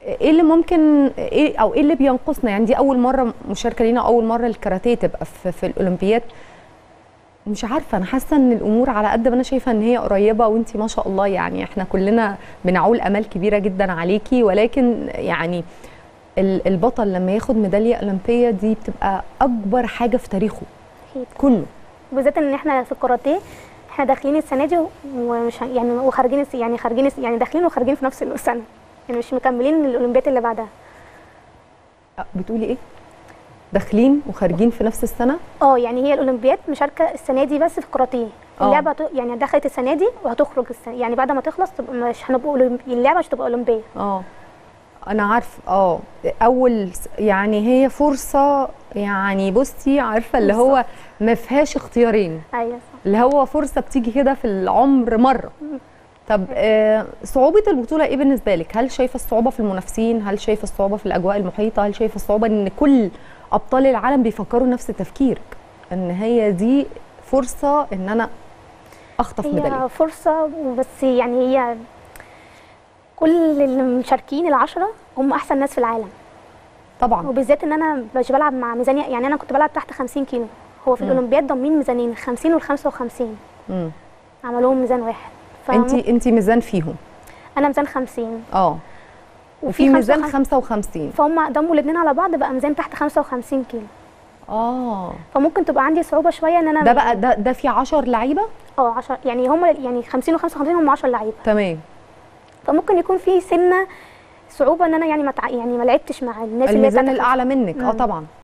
ايه اللي ممكن ايه او ايه اللي بينقصنا يعني دي اول مره مشاركه لينا اول مره الكاراتيه تبقى في, في الاولمبياد مش عارفه انا حاسه ان الامور على قد ما انا شايفه ان هي قريبه وانت ما شاء الله يعني احنا كلنا بنعول امال كبيره جدا عليكي ولكن يعني ال- البطل لما ياخد ميداليه اولمبيه دي بتبقى اكبر حاجه في تاريخه اكيد كله بالذات ان احنا في الكاراتيه احنا داخلين السنه دي ومش ه- يعني وخارجين الس- يعني خارجين الس- يعني داخلين وخارجين في نفس السنه يعني مش مكملين الاولمبياد اللي بعدها أه، بتقولي ايه داخلين وخارجين في نفس السنه اه يعني هي الاولمبياد مشاركه السنه دي بس في الكاراتيه آه. اللعبه هت- يعني دخلت السنه دي وهتخرج السنة يعني بعد ما تخلص تبقى مش هنبقى أولمبي- اللعبه مش هتبقى اولمبيه اه انا عارف اه اول س- يعني هي فرصه يعني بصي عارفه اللي هو ما فيهاش اختيارين ايوه صح اللي هو فرصه بتيجي كده في العمر مره طب آه صعوبه البطوله ايه بالنسبه لك هل شايفه الصعوبه في المنافسين هل شايفه الصعوبه في الاجواء المحيطه هل شايفه الصعوبه ان كل ابطال العالم بيفكروا نفس تفكيرك ان هي دي فرصه ان انا اخطف ميداليه هي فرصه بس يعني هي كل المشاركين العشرة هم احسن ناس في العالم طبعا وبالذات ان انا مش بلعب مع ميزانيه يعني انا كنت بلعب تحت 50 كيلو هو في مم. الاولمبياد ضامنين ميزانين ال 50 وال 55 امم عملوهم ميزان واحد انت انت ميزان فيهم انا ميزان 50 اه وفي ميزان 55 55 فهم ضموا الاثنين على بعض بقى ميزان تحت 55 كيلو اه فممكن تبقى عندي صعوبه شويه ان انا ده بقى ده ده في 10 لعيبه اه 10 يعني هم يعني 50 و 55 هم 10 لعيبه تمام فممكن يكون في سنه صعوبه ان انا يعني ما تع... يعني ما لعبتش مع الناس اللي هي الميزان تحت الاعلى منك اه مم. طبعا